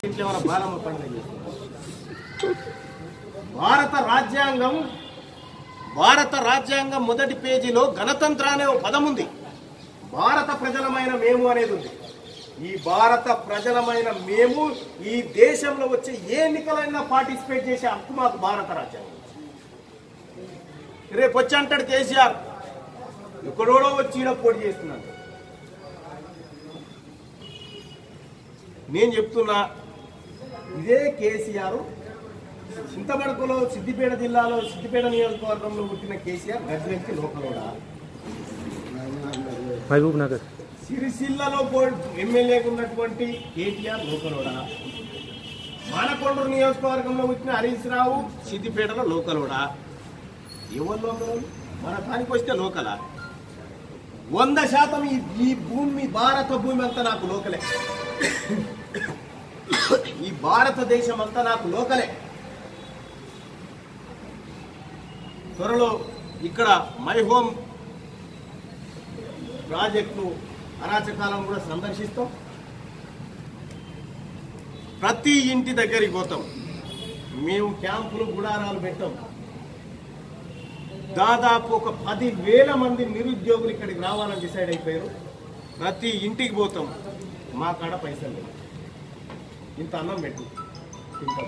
ఇంకేమైనా బాలమ్మ పండుగ చేస్తున్నారు. భారత రాజ్యాంగం భారత రాజ్యాంగం మొదటి పేజీలో గణతంత్ర అనే ఒక పదం ఉంది భారత ప్రజలమైన మేము అనేది ఉంది ఈ భారత ప్రజలమైన మేము ఈ దేశంలో వచ్చే ఏ ఎన్నికలైనా పార్టిసిపేట్ చేసే హక్కు మాకు భారత రాజ్యాంగం రేపు వచ్చి అంటాడు కేసీఆర్ ఎక్కడోడో వచ్చి ఈడ పోటీ చేస్తున్నాడు నేను చెప్తున్నా ఇదే కేసీఆర్ చింతమడకలో సిద్దిపేట జిల్లాలో సిద్దిపేట నియోజకవర్గంలో పుట్టిన కేసీఆర్ గజ్వెల్కి లోకలోడా మహబూబ్ నగర్ సిరిసిల్లలో పో- ఎమ్మెల్యేగా ఉన్నటువంటి కేటీఆర్ లోకలోడా మానకొండూరు నియోజకవర్గంలో వచ్చిన హరీష్ రావు సిద్దిపేటలో లోకలోడా ఎవరు లోకలు మన దానికి వస్తే లోకలా వంద శాతం ఈ ఈ భూమి భారత భూమి అంతా నాకు లోకలే ఈ భారతదేశం అంతా నాకు లోకలే త్వరలో ఇక్కడ మై హోమ్ ప్రాజెక్టు అరాచకాలను కూడా సందర్శిస్తాం ప్రతి ఇంటి దగ్గరికి పోతాం మేము క్యాంపులు గుడారాలు పెట్టాం దాదాపు ఒక పది వేల మంది నిరుద్యోగులు ఇక్కడికి రావాలని డిసైడ్ అయిపోయారు ప్రతి ఇంటికి పోతాం మా కాడ పైసలు లేవు ఇంత అన్నం పెట్టు తింటాం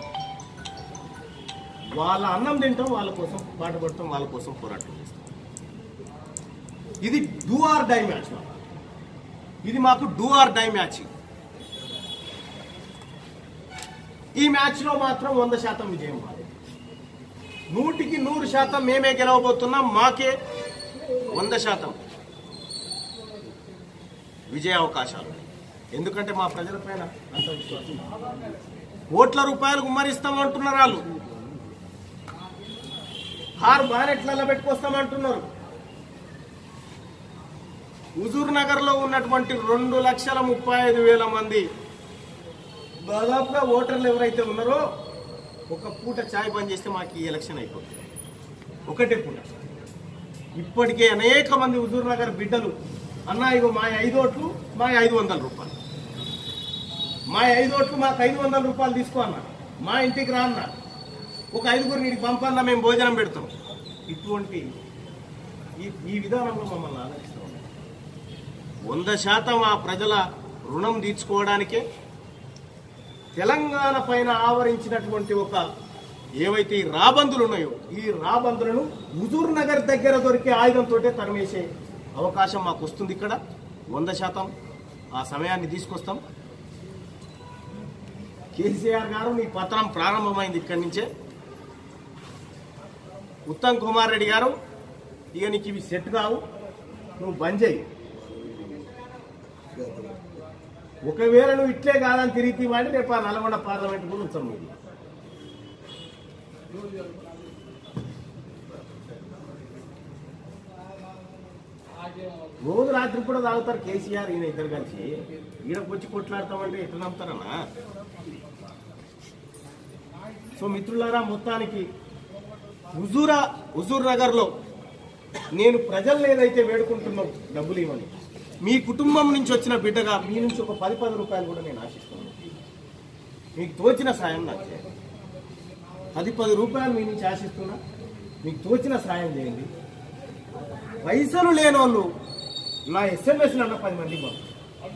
వాళ్ళ అన్నం తింటాం వాళ్ళ కోసం పాటుపడతాం వాళ్ళ కోసం పోరాటం చేస్తాం ఇది డూ ఆర్ డై మ్యాచ్ మాకు. ఇది మాకు డూ ఆర్ డై మ్యాచ్ ఈ మ్యాచ్లో మాత్రం వంద శాతం విజయం మాది నూటికి నూరు శాతం మేమే గెలవబోతున్నాం మాకే వంద శాతం విజయ అవకాశాలు ఎందుకంటే మా ప్రజలపైన అంత విశ్వాసం కోట్ల రూపాయలు గుమ్మరిస్తామంటున్నారు వాళ్ళు కారు బానెట్లలో పెట్టుకొస్తామంటున్నారు హుజూర్ నగర్ లో ఉన్నటువంటి రెండు లక్షల ముప్పై ఐదు వేల మంది దాదాపుగా ఓటర్లు ఎవరైతే ఉన్నారో ఒక పూట ఛాయ్ బంద్ చేస్తే మాకు ఈ ఎలక్షన్ అయిపోతుంది ఒకటే పూట ఇప్పటికే అనేక మంది హుజూర్ నగర్ బిడ్డలు అన్నా ఇగో మా ఐదు ఓట్లు మా ఐదు వందల రూపాయలు మా ఐదు ఓట్లు మాకు ఐదు వందల రూపాయలు తీసుకో అన్న మా ఇంటికి రా అన్న ఒక ఐదుగురు నీకు పంపన్నా మేము భోజనం పెడతాం ఇటువంటి ఈ ఈ విధానంలో మమ్మల్ని ఆదరిస్తాం వంద శాతం ఆ ప్రజల రుణం తీర్చుకోవడానికే తెలంగాణ పైన ఆవరించినటువంటి ఒక ఏవైతే ఈ రాబందులు ఉన్నాయో ఈ రాబందులను హుజూర్ నగర్ దగ్గర దొరికే ఆయుధంతో తరిమేసే అవకాశం మాకు వస్తుంది ఇక్కడ వంద శాతం ఆ సమయాన్ని తీసుకొస్తాం కేసీఆర్ గారు మీ పత్రం ప్రారంభమైంది ఇక్కడి నుంచే ఉత్తమ్ కుమార్ రెడ్డి గారు ఇక నీకు ఇవి సెట్ కావు నువ్వు బంద్ చేయి ఒకవేళ నువ్వు ఇట్లే కాదని తిరిగి వాడి రేపు ఆ నల్గొండ పార్లమెంట్ కూడా ఉంచాం మీరు రోజు రాత్రి కూడా తాగుతారు కేసీఆర్ ఈయన ఇద్దరు కలిసి ఈడకు వచ్చి కొట్లాడతామంటే ఎట్లా నమ్ముతారన్నా సో మిత్రులారా మొత్తానికి హుజూరా హుజూర్ నగర్లో నేను ప్రజల్ని ఏదైతే వేడుకుంటున్నావు డబ్బులు ఇవ్వని మీ కుటుంబం నుంచి వచ్చిన బిడ్డగా మీ నుంచి ఒక పది పది రూపాయలు కూడా నేను ఆశిస్తున్నాను మీకు తోచిన సాయం నాకు చేయండి పది పది రూపాయలు మీ నుంచి ఆశిస్తున్నా మీకు తోచిన సాయం చేయండి పైసలు లేని వాళ్ళు నా ఎస్ఎంఎస్ అన్న పది మందికి పంపు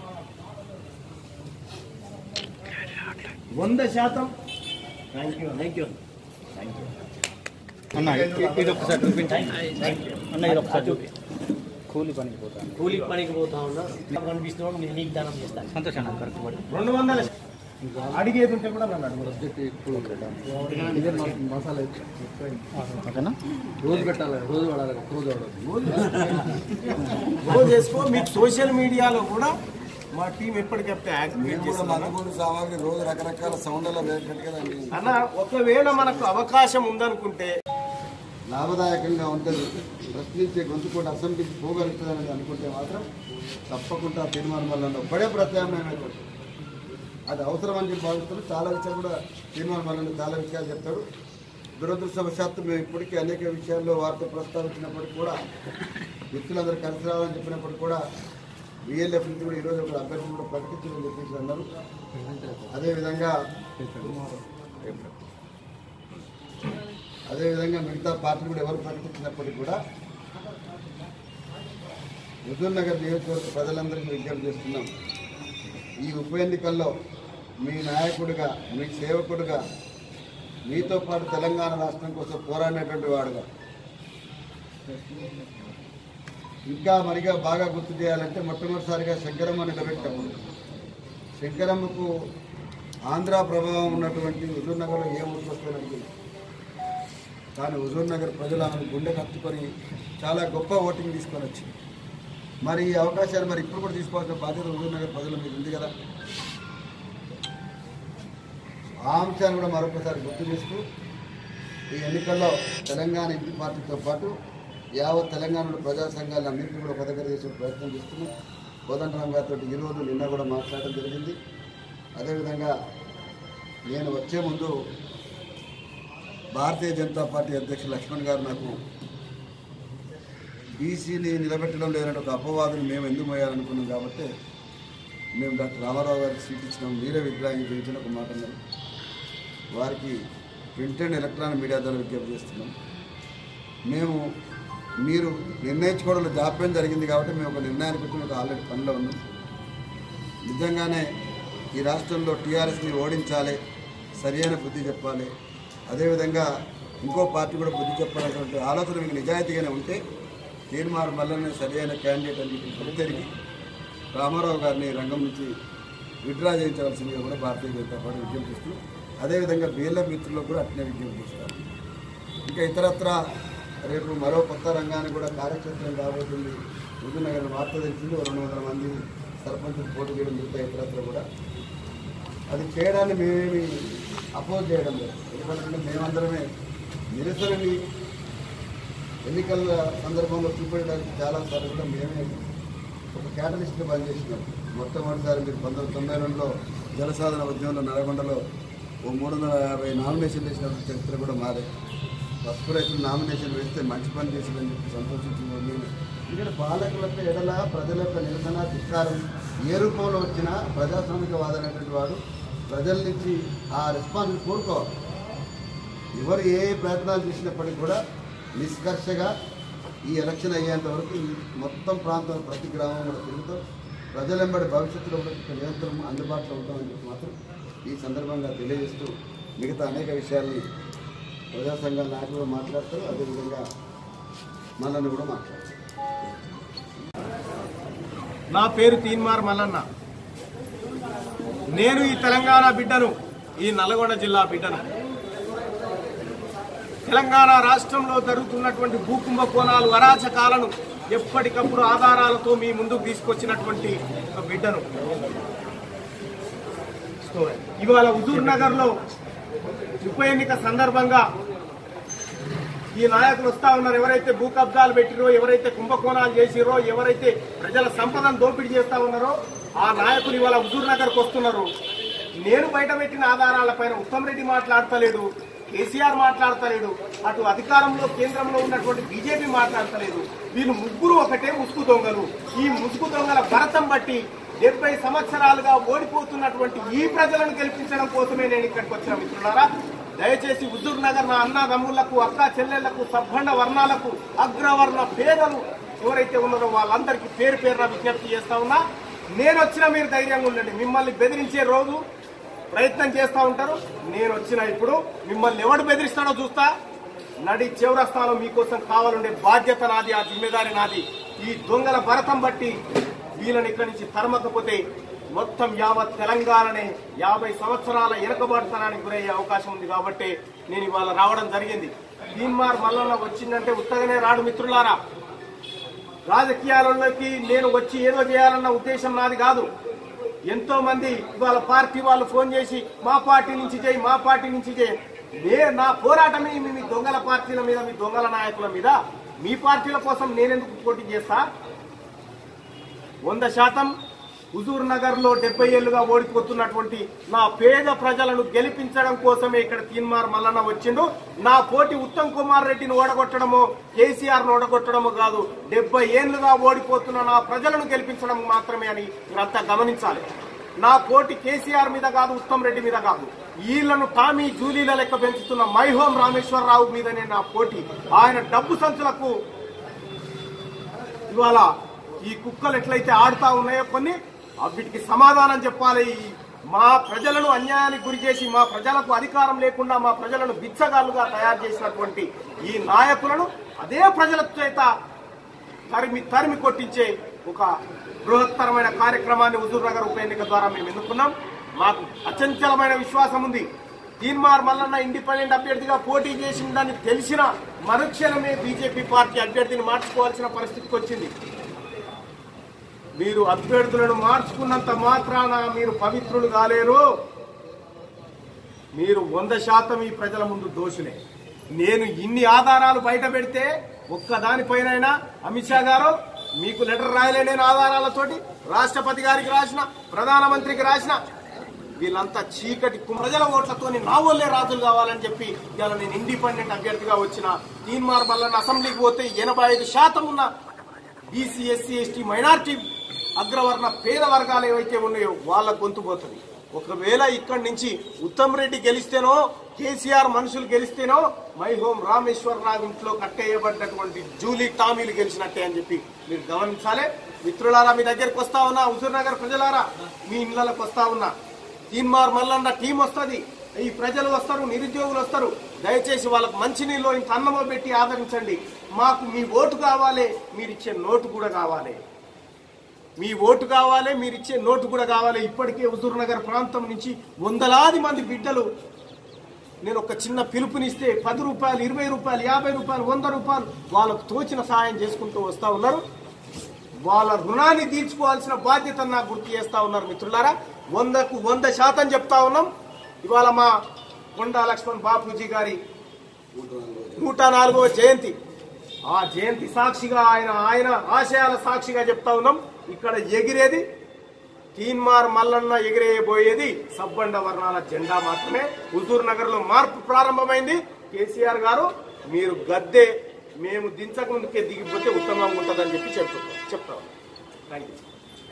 వంద శాతం thank you thank you thank you అన్న ఇ- ఇది ఒకసారి చూపించండి అన్న ఇది ఒకసారి చూపి కూలి పనికి పోతాను కూలి పనికి పోతా ఉన్నా కనిపిస్తున్నాడు నేను నీకు దానం చేస్తాను సంతోషం అన్న కరెక్ట్ పడి రెండు వందల అడిగేది ఉంటే కూడా నన్ను అడుగు ఓకేనా రోజు పెట్టాలి రోజు వాడాలి రోజు వాడాలి రోజు చేసుకో మీకు సోషల్ మీడియాలో కూడా మా టీం ఎప్పటికప్పుడు యాక్టివేట్ మేము కూడా చేస్తున్నాం మందుగూరు సామాగ్రి రోజు రకరకాల సౌండ్లలో వేయట్లేదు కదండి అన్న ఒకవేళ మనకు అవకాశం ఉందనుకుంటే లాభదాయకంగా ఉంటుంది ప్రశ్నించే గొంతు కూడా అసెంబ్లీకి పోగలుగుతుందని అనుకుంటే మాత్రం తప్పకుండా తీర్మానం వల్ల ఒక్కడే ప్రత్యామ్నాయం అవుతుంది అది అవసరం అని చెప్పి భావిస్తారు చాలా విషయాలు కూడా తీర్మానం వల్ల చాలా విషయాలు చెప్తారు దురదృష్టవశాత్తు మేము ఇప్పటికీ అనేక విషయాల్లో వారితో ప్రస్తావించినప్పటికీ కూడా వ్యక్తులందరూ కలిసి రావాలని చెప్పినప్పటికీ కూడా బిఎల్ఎఫ్ నుంచి కూడా ఈరోజు ఒక అభ్యర్థి కూడా ప్రకటించమని చెప్పేసి అన్నారు అదేవిధంగా అదేవిధంగా మిగతా పార్టీలు కూడా ఎవరు ప్రకటించినప్పటికీ కూడా హుజూర్ నగర్ నియోజకవర్గ ప్రజలందరికీ విజ్ఞప్తి చేస్తున్నాం ఈ ఉప ఎన్నికల్లో మీ నాయకుడిగా మీ సేవకుడిగా మీతో పాటు తెలంగాణ రాష్ట్రం కోసం పోరాడినటువంటి వాడుగా ఇంకా మరిగా బాగా గుర్తు చేయాలంటే మొట్టమొదటిసారిగా శంకరమ్మ నిలబెట్టినప్పుడు శంకరమ్మకు ఆంధ్ర ప్రభావం ఉన్నటువంటి హుజూర్ నగర్లో ఏ ఊరికి వస్తుందని అడిగింది కానీ హుజూర్ నగర్ ప్రజలు ఆమెను గుండె కత్తుకొని చాలా గొప్ప ఓటింగ్ తీసుకొని వచ్చింది మరి ఈ అవకాశాన్ని మరి ఇప్పుడు కూడా తీసుకోవాల్సిన బాధ్యత హుజూర్ నగర్ ప్రజల మీద ఉంది కదా ఆ అంశాన్ని కూడా మరొకసారి గుర్తు చేస్తూ ఈ ఎన్నికల్లో తెలంగాణ ఇంటి పార్టీతో పాటు యావత్ తెలంగాణలో ప్రజా సంఘాలన్నింటినీ కూడా ఒక దగ్గర చేసే ప్రయత్నం చేస్తున్నాం కోదండరామ్ గారితో ఈరోజు నిన్న కూడా మాట్లాడడం జరిగింది అదేవిధంగా నేను వచ్చే ముందు భారతీయ జనతా పార్టీ అధ్యక్షులు లక్ష్మణ్ గారు నాకు బీసీని నిలబెట్టడం లేదంటే ఒక అపవాదుని మేము ఎందుకు మోయాలనుకున్నాం కాబట్టి మేము డాక్టర్ రామారావు గారికి సీట్ ఇచ్చినాం మీరే విగ్రహం చేయించిన ఒక మాట అన్నారు వారికి ప్రింట్ అండ్ ఎలక్ట్రానిక్ మీడియా ద్వారా విజ్ఞప్తి చేస్తున్నాం మేము మీరు నిర్ణయించుకోవడంలో జాప్యం జరిగింది కాబట్టి మేము ఒక నిర్ణయానికి వచ్చి ఒక ఆల్రెడీ పనిలో ఉన్నాం నిజంగానే ఈ రాష్ట్రంలో టీఆర్ఎస్ని ఓడించాలి సరియైన బుద్ధి చెప్పాలి అదేవిధంగా ఇంకో పార్టీ కూడా బుద్ధి చెప్పాలనేటువంటి ఆలోచన మీకు నిజాయితీగానే ఉంటే తీర్మార్ మల్లనే సరియైన క్యాండిడేట్ అని చెప్పి గుర్తెరిగి రామారావు గారిని రంగం నుంచి విడ్రా చేయించవలసిందిగా కూడా భారతీయ జనతా పార్టీ విజ్ఞప్తి చేస్తూ అదేవిధంగా బీఎల్ఎ మిత్రులకు కూడా అట్నే విజ్ఞప్తి చేస్తారు ఇంకా ఇతరత్ర రేపు మరో కొత్త రంగానికి కూడా కార్యక్షేత్రం కాబోతుంది హుజూర్నగర్ వార్త తెలిసింది ఓ రెండు వందల మంది సర్పంచులు పోటీ చేయడం మిగతా ఇతరత్ర కూడా అది చేయడాన్ని మేమేమి అపోజ్ చేయడం లేదు ఎందుకంటే మేమందరమే నిరసనని ఎన్నికల సందర్భంలో చూపించడానికి చాలా సార్లు కూడా మేమే ఒక క్యాటలిస్ట్గా పనిచేసినాం మొట్టమొదటిసారి మీరు పంతొమ్మిది తొంభై రెండులో జలసాధన ఉద్యమంలో నల్గొండలో ఓ మూడు వందల యాభై నామినేషన్ వేసిన చరిత్ర కూడా మారే పసుపు రైతులు నామినేషన్ వేస్తే మంచి పని చేసిందని చెప్పి సంతోషించిన నేను ఇక్కడ పాలకులకు ఎడల ప్రజల యొక్క నిరసన ధిక్కారం ఏ రూపంలో వచ్చినా ప్రజాస్వామికవాదమైనటువంటి వాడు ప్రజల నుంచి ఆ రెస్పాన్స్ కోరుకోవాలి ఎవరు ఏ ప్రయత్నాలు చేసినప్పటికీ కూడా నిష్కర్షగా ఈ ఎలక్షన్ అయ్యేంత వరకు ఈ మొత్తం ప్రాంతం ప్రతి గ్రామం కూడా తిరుగుతాం ప్రజలెంబడి భవిష్యత్తులో కూడా ఇక్కడ నిరంతరం అందుబాటులో ఉంటామని చెప్పి మాత్రం ఈ సందర్భంగా తెలియజేస్తూ మిగతా అనేక విషయాల్ని ప్రజా సంఘాల నాయకులు మాట్లాడతారు అదేవిధంగా మనల్ని కూడా మాట్లాడతారు నా పేరు తీన్మార్ మల్లన్న నేను ఈ తెలంగాణ బిడ్డను ఈ నల్గొండ జిల్లా బిడ్డను తెలంగాణ రాష్ట్రంలో జరుగుతున్నటువంటి భూకుంభ కోణాలు అరాచకాలను ఎప్పటికప్పుడు ఆధారాలతో మీ ముందుకు తీసుకొచ్చినటువంటి ఒక బిడ్డను ఇవాళ హుజూర్ నగర్ లో ఉప ఎన్నిక సందర్భంగా ఈ నాయకులు వస్తా ఉన్నారు ఎవరైతే భూ కబ్జాలు పెట్టిరో ఎవరైతే కుంభకోణాలు చేసిరో ఎవరైతే ప్రజల సంపదను దోపిడీ చేస్తా ఉన్నారో ఆ నాయకులు ఇవాళ హుజూర్ నగర్కి వస్తున్నారు నేను బయట పెట్టిన ఆధారాలపైన ఉత్తమ్ రెడ్డి మాట్లాడతలేడు కేసీఆర్ మాట్లాడతలేడు అటు అధికారంలో కేంద్రంలో ఉన్నటువంటి బీజేపీ మాట్లాడతలేదు వీళ్ళు ముగ్గురు ఒకటే ముసుగు దొంగలు ఈ ముసుగు దొంగల భరతం బట్టి డెబ్బై సంవత్సరాలుగా ఓడిపోతున్నటువంటి ఈ ప్రజలను గెలిపించడం కోసమే నేను ఇక్కడికి వచ్చిన మిత్రులారా దయచేసి హుజూర్ నగర్ నా అన్న తమ్ముళ్లకు అక్క చెల్లెళ్లకు సబ్బండ వర్ణాలకు అగ్రవర్ణ పేదలు ఎవరైతే ఉన్నారో వాళ్ళందరికీ పేరు పేరున విజ్ఞప్తి చేస్తా ఉన్నా నేను వచ్చిన మీరు ధైర్యంగా ఉండండి మిమ్మల్ని బెదిరించే రోజు ప్రయత్నం చేస్తా ఉంటారు నేను వచ్చిన ఇప్పుడు మిమ్మల్ని ఎవడు బెదిరిస్తాడో చూస్తా నడి చివరస్థానం మీకోసం కావాలండే బాధ్యత నాది ఆ జిమ్మెదారి నాది ఈ దొంగల భరతం బట్టి వీళ్ళని ఇక్కడి నుంచి తరమకపోతే మొత్తం యావత్ తెలంగాణనే యాభై సంవత్సరాల వెనుకబాటుతనానికి గురయ్యే అవకాశం ఉంది కాబట్టి నేను ఇవాళ రావడం జరిగింది తీన్మార్ మల్లన్న వచ్చిందంటే ఉత్తగానే రాడు మిత్రులారా రాజకీయాలలోకి నేను వచ్చి ఏదో చేయాలన్న ఉద్దేశం నాది కాదు ఎంతో మంది ఇవాళ పార్టీ వాళ్ళు ఫోన్ చేసి మా పార్టీ నుంచి చేయి మా పార్టీ నుంచి చేయి నే నా పోరాటమే మీ మీ దొంగల పార్టీల మీద మీ దొంగల నాయకుల మీద మీ పార్టీల కోసం నేనెందుకు పోటీ చేస్తా వంద శాతం హుజూర్ నగర్ లో డెబ్బై ఏళ్లుగా ఓడిపోతున్నటువంటి నా పేద ప్రజలను గెలిపించడం కోసమే ఇక్కడ తీన్మార్ మల్లన్న వచ్చిండు నా పోటీ ఉత్తమ్ కుమార్ రెడ్డిని ఓడగొట్టడమో కేసీఆర్ ను ఓడగొట్టడమో కాదు డెబ్బై ఏళ్లుగా ఓడిపోతున్న నా ప్రజలను గెలిపించడం మాత్రమే అని మీరంతా గమనించాలి నా పోటీ కేసీఆర్ మీద కాదు ఉత్తమ్ రెడ్డి మీద కాదు వీళ్లను టామీ జూలీల లెక్క పెంచుతున్న మైహోం రామేశ్వరరావు మీదనే నా పోటీ ఆయన డబ్బు సంచులకు ఇవాళ ఈ కుక్కలు ఎట్లయితే ఆడుతా ఉన్నాయో కొన్ని వీటికి సమాధానం చెప్పాలి ఈ మా ప్రజలను అన్యాయానికి గురి చేసి మా ప్రజలకు అధికారం లేకుండా మా ప్రజలను బిచ్చగాళ్ళుగా తయారు చేసినటువంటి ఈ నాయకులను అదే ప్రజల చేత తరిమి తరిమి కొట్టించే ఒక బృహత్తరమైన కార్యక్రమాన్ని హుజూర్ నగర్ ఉప ఎన్నిక ద్వారా మేము ఎన్నుకున్నాం మాకు అచంచలమైన విశ్వాసం ఉంది తీన్మార్ మల్లన్న ఇండిపెండెంట్ అభ్యర్థిగా పోటీ చేసిందని తెలిసిన మరుక్షణమే బీజేపీ పార్టీ అభ్యర్థిని మార్చుకోవాల్సిన పరిస్థితికి వచ్చింది మీరు అభ్యర్థులను మార్చుకున్నంత మాత్రాన మీరు పవిత్రులు కాలేరు మీరు వంద శాతం ఈ ప్రజల ముందు దోషులే నేను ఇన్ని ఆధారాలు బయట పెడితే ఒక్కదానిపైనైనా అమిత్ షా గారు మీకు లెటర్ రాయలేని ఆధారాలతోటి రాష్ట్రపతి గారికి రాసిన ప్రధానమంత్రికి రాసిన వీళ్ళంతా చీకటి కు- ప్రజల ఓట్లతోని నా వల్లే రాజులు కావాలని చెప్పి ఇవాళ నేను ఇండిపెండెంట్ అభ్యర్థిగా వచ్చిన తీన్మార్ బల్లన్న అసెంబ్లీకి పోతే ఎనభై ఐదు శాతం ఉన్న బీసీ ఎస్సీ ఎస్టీ మైనార్టీ అగ్రవర్ణ పేద వర్గాలు ఏవైతే ఉన్నాయో వాళ్ళ గొంతు పోతుంది ఒకవేళ ఇక్కడి నుంచి ఉత్తమ్ రెడ్డి గెలిస్తేనో కేసీఆర్ మనుషులు గెలిస్తేనో మై హోం రామేశ్వరరావు ఇంట్లో కట్టేయబడ్డటువంటి జూలీ టామీలు గెలిచినట్టే అని చెప్పి మీరు గమనించాలి మిత్రులారా మీ దగ్గరికి వస్తా ఉన్నా హుజూర్ నగర్ ప్రజలారా మీ ఇళ్లకు వస్తా ఉన్నా తీన్మార్ మల్లన్న టీం వస్తుంది ఈ ప్రజలు వస్తారు నిరుద్యోగులు వస్తారు దయచేసి వాళ్ళకు మంచినీళ్ళు ఇంత అన్నమో పెట్టి ఆదరించండి మాకు మీ ఓటు కావాలి మీరు ఇచ్చే నోటు కూడా కావాలి మీ ఓటు కావాలి మీరు ఇచ్చే నోటు కూడా కావాలి ఇప్పటికే హుజూర్ నగర్ ప్రాంతం నుంచి వందలాది మంది బిడ్డలు నేను ఒక చిన్న పిలుపునిస్తే పది రూపాయలు ఇరవై రూపాయలు యాభై రూపాయలు వంద రూపాయలు వాళ్ళకు తోచిన సహాయం చేసుకుంటూ వస్తా ఉన్నారు వాళ్ళ రుణాన్ని తీర్చుకోవాల్సిన బాధ్యత నాకు గుర్తు చేస్తా ఉన్నారు మిత్రులారా వందకు వంద శాతం చెప్తా ఉన్నాం ఇవాళ మా కొండా లక్ష్మణ్ బాపూజీ గారి నూట నాలుగవ జయంతి ఆ జయంతి సాక్షిగా ఆయన ఆయన ఆశయాల సాక్షిగా చెప్తా ఉన్నాం ఇక్కడ ఎగిరేది తీన్మార్ మల్లన్న ఎగిరేయబోయేది సబ్బండ వర్ణాల జెండా మాత్రమే హుజూర్ నగర్ లో మార్పు ప్రారంభమైంది కేసీఆర్ గారు మీరు గద్దె మేము దించక ముందుకే దిగిపోతే ఉత్తమంగా ఉంటుందని చెప్పి చెప్తాం చెప్తాం థ్యాంక్ యూ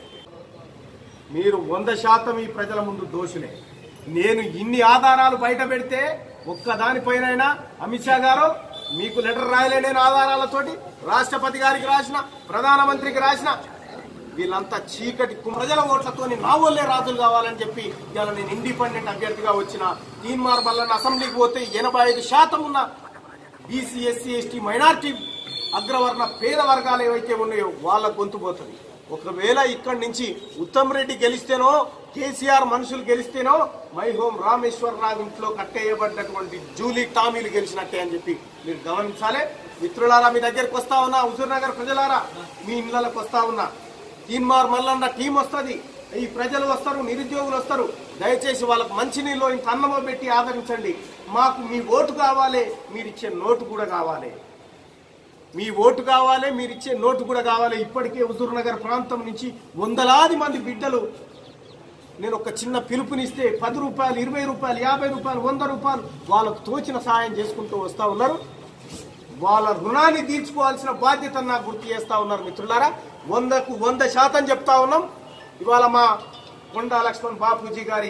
మీరు వంద శాతం ఈ ప్రజల ముందు దోషులే నేను ఇన్ని ఆధారాలు బయట పెడితే ఒక్కదానిపైనైనా అమిత్ షా గారు మీకు లెటర్ రాయలేని ఆధారాలతోటి రాష్ట్రపతి గారికి రాసిన ప్రధానమంత్రికి రాసిన వీళ్ళంతా చీకటి కు- ప్రజల ఓట్లతోని నా వల్లే రాజులు కావాలని చెప్పి ఇవాళ నేను ఇండిపెండెంట్ అభ్యర్థిగా వచ్చిన తీన్మార్ బల్లన్న అసెంబ్లీకి పోతే ఎనభై ఐదు శాతం ఉన్న బీసీ ఎస్సీ ఎస్టీ మైనార్టీ అగ్రవర్ణ పేద వర్గాలు ఏవైతే ఉన్నాయో వాళ్ళ గొంతు పోతుంది ఒకవేళ ఇక్కడి నుంచి ఉత్తమ్ రెడ్డి గెలిస్తేనో కేసీఆర్ మనుషులు గెలిస్తేనో మై హోం రామేశ్వరరావు ఇంట్లో కట్టేయబడ్డటువంటి జూలీ టామీలు గెలిచినట్టే అని చెప్పి మీరు గమనించాలి మిత్రులారా మీ దగ్గరికి వస్తా ఉన్నా హుజూర్ నగర్ ప్రజలారా మీ ఇళ్లకు వస్తా ఉన్నా తీన్మార్ మల్లన్న టీం వస్తుంది ఈ ప్రజలు వస్తారు నిరుద్యోగులు వస్తారు దయచేసి వాళ్ళకు మంచినీళ్ళు ఇంత అన్నమో పెట్టి ఆదరించండి మాకు మీ ఓటు కావాలి మీరు ఇచ్చే నోటు కూడా కావాలి మీ ఓటు కావాలి మీరు ఇచ్చే నోటు కూడా కావాలి ఇప్పటికే హుజూర్ నగర్ ప్రాంతం నుంచి వందలాది మంది బిడ్డలు నేను ఒక చిన్న పిలుపునిస్తే పది రూపాయలు ఇరవై రూపాయలు యాభై రూపాయలు వంద రూపాయలు వాళ్ళకు తోచిన సహాయం చేసుకుంటూ వస్తా ఉన్నారు వాళ్ళ రుణాన్ని తీర్చుకోవాల్సిన బాధ్యత నాకు గుర్తు చేస్తా ఉన్నారు మిత్రులారా వందకు వంద శాతం చెప్తా ఉన్నాం ఇవాళ మా కొండా లక్ష్మణ్ బాపూజీ గారి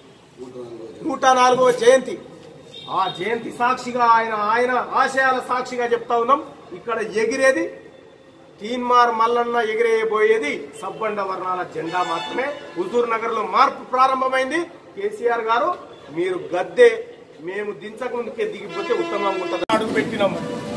నూట నాలుగవ జయంతి ఆ జయంతి సాక్షిగా ఆయన ఆయన ఆశయాల సాక్షిగా చెప్తా ఉన్నాం ఇక్కడ ఎగిరేది తీన్మార్ మల్లన్న ఎగిరేయబోయేది సబ్బండ వర్ణాల జెండా మాత్రమే హుజూర్ నగర్ లో మార్పు ప్రారంభమైంది కేసీఆర్ గారు మీరు గద్దె మేము దించక ముందుకే దిగిపోతే ఉత్తమంగా ఉంటుంది అడుగు పెట్టినాము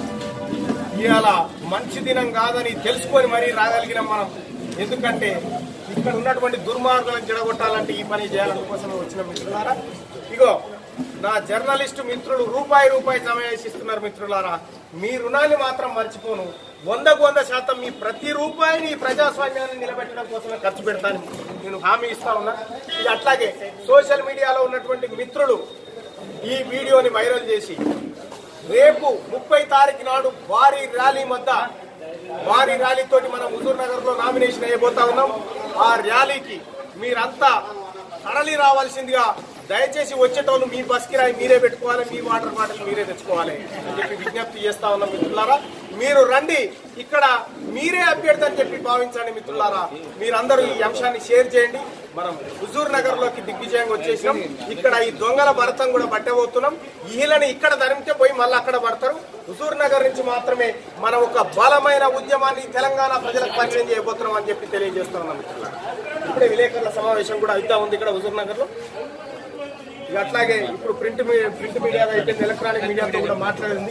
ఇవాళ మంచి దినం కాదని తెలుసుకొని మరీ రాగలిగినాం మనం ఎందుకంటే ఇక్కడ ఉన్నటువంటి దుర్మార్గులను జడగొట్టాలంటే ఈ పని చేయాలని కోసమే వచ్చిన మిత్రులారా ఇగో నా జర్నలిస్టు మిత్రులు రూపాయి రూపాయి సమయేసిస్తున్నారు మిత్రులారా మీ రుణాన్ని మాత్రం మర్చిపోను వందకు వంద శాతం మీ ప్రతి రూపాయిని ఈ ప్రజాస్వామ్యాన్ని నిలబెట్టడం కోసమే ఖర్చు పెడతాను నేను హామీ ఇస్తా ఉన్నా ఇది అట్లాగే సోషల్ మీడియాలో ఉన్నటువంటి మిత్రులు ఈ వీడియోని వైరల్ చేసి రేపు ముప్పై తారీఖు నాడు భారీ ర్యాలీ మధ్య భారీ ర్యాలీ తోటి మనం హుజూర్ నగర్ లో నామినేషన్ అయిపోతా ఉన్నాం ఆ ర్యాలీకి మీరంతా తరలి రావాల్సిందిగా దయచేసి వచ్చేటోళ్ళు మీ బస్ కిరాయి మీరే పెట్టుకోవాలి మీ వాటర్ బాటిల్ మీరే తెచ్చుకోవాలి అని చెప్పి విజ్ఞప్తి చేస్తా ఉన్నాం మిత్రులారా మీరు రండి ఇక్కడ మీరే అభ్యర్థి అని చెప్పి భావించండి మిత్రులారా మీరందరూ ఈ అంశాన్ని షేర్ చేయండి మనం హుజూర్ నగర్ లోకి దిగ్విజయంగా వచ్చేసినాం ఇక్కడ ఈ దొంగల భరతం కూడా పట్టబోతున్నాం వీళ్ళని ఇక్కడ ధరిమితే పోయి మళ్ళీ అక్కడ పడతారు హుజూర్ నగర్ నుంచి మాత్రమే మనం ఒక బలమైన ఉద్యమాన్ని తెలంగాణ ప్రజలకు పరిచయం చేయబోతున్నాం అని చెప్పి తెలియజేస్తున్నాం మిత్రులారా ఇప్పుడే విలేకరుల సమావేశం కూడా అవుతా ఉంది ఇక్కడ హుజూర్ నగర్ లో ఇక అట్లాగే ఇప్పుడు ప్రింట్ మీ- ప్రింట్ మీడియా అయిపోయింది ఎలక్ట్రానిక్ మీడియాతో కూడా మాట్లాడింది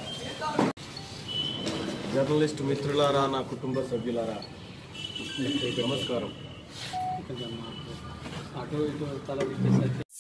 జర్నలిస్ట్ మిత్రులారా నా కుటుంబ సభ్యులారా నమస్కారం కొంచెం అటు ఇటు తల విప్పేసరికి